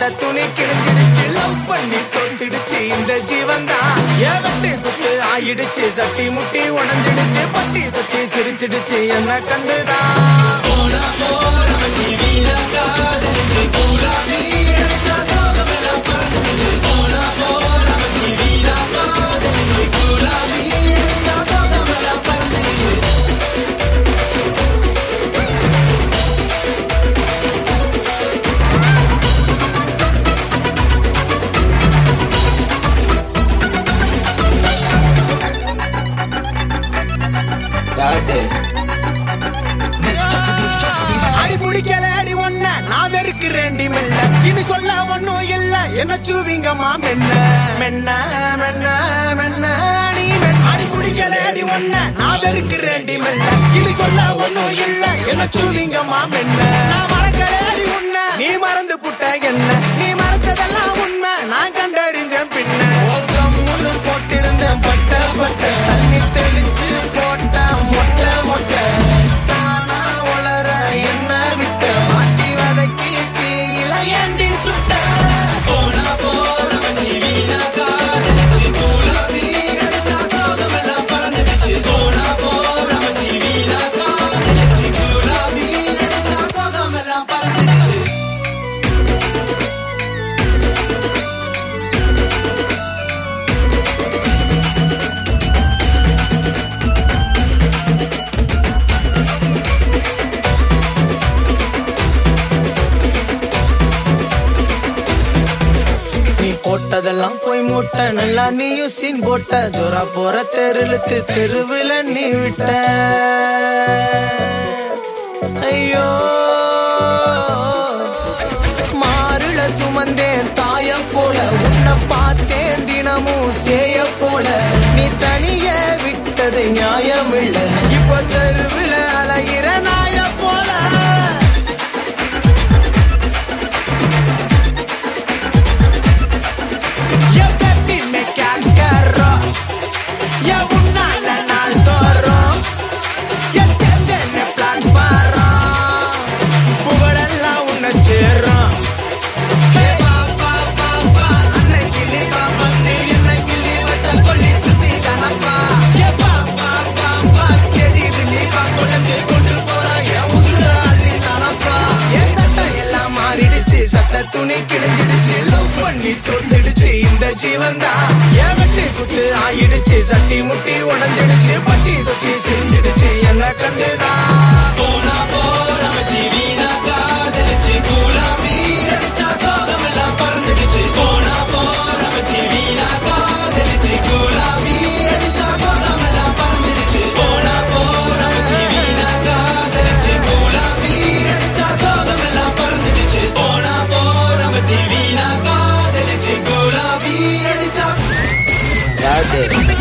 துணி கிழிஞ்சிடுச்சு லவ் பண்ணி தொத்திடுச்சு இந்த ஜீவன் தான் ஏவட்டு குத்து ஆயிடுச்சு சட்டி முட்டி உடஞ்சிடுச்சு பட்டி தொட்டி சிரிச்சிடுச்சு என்ன கண்டுதான் அடி பிடிக்கல அடி ஒண்ண நான் வெறுக்கிறேன்டி மெல்ல இனி சொல்ல ஒண்ணும் இல்ல என்ன சூவிங்கம்மா மென்ன மென்ன மென்ன மென்ன நீ மென்ன. அடி பிடிக்கல அடி ஒண்ண நான் வெறுக்கிறேன்டி மெல்ல இனி சொல்ல ஒண்ணும் இல்ல என்ன சூவிங்கம்மா மென்ன நான் மறக்கல அடி உன்ன நீ மறந்து புட்ட என்ன நீ மறைச்சதெல்லாம் உண்மை நான் கண்டறிஞ்சேன் பின்ன ஒரு கம்முன்னு போட்டிருந்தேன் பட்ட பட்ட தண்ணி தெளிச்சு போட்ட மொட்டை மொட்டை தானா வளர என்ன விட்ட மாட்டி வதக்கி தீயில ஏண்டி சுட்ட நீ போட்டதெல்லாம் போய் மூட்ட நல்லா நீயும் சீன் போட்ட ஜோரா போற தெருளுத்து தெருவில் நீ விட்ட ஐயோ மாறுல சுமந்தேன் தாய போல உன்னை பார்த்தேன் தினமும் சேய போல நீ தனிய விட்டது நியாயமில்ல இப்ப தெருவில் அழகிற நாய போல ये बेटी में क्या करो ये उन्नाल नाल तोरो ये செந்தன பிளான் பாரோ புகழெல்லாம் உன்னை சேரும் ஹே பா பா பா பா அன்னை கிளி பா வந்து என்னை கிளி வச்ச கொல்லி சுத்தி தானப்பா ஏ பா பா பா பா செடி விழி பா குழஞ்சு கொண்டு போற என் உசுர அள்ளி தானப்பா என் சட்டை எல்லாம் மாறிடுச்சு சட்டை துணி கிழிஞ்சிடுச்சு லவ் பண்ணி தொந்திடுச்சு இந்த ஜீவன் தான் என் வெட்டு குத்து ஆயிடுச்சு சட்டி முட்டி உடஞ்சிடுச்சு பட்டி தொட்டி சிரிஞ்சிடுச்சு என்ன கண்டுதான் யாரு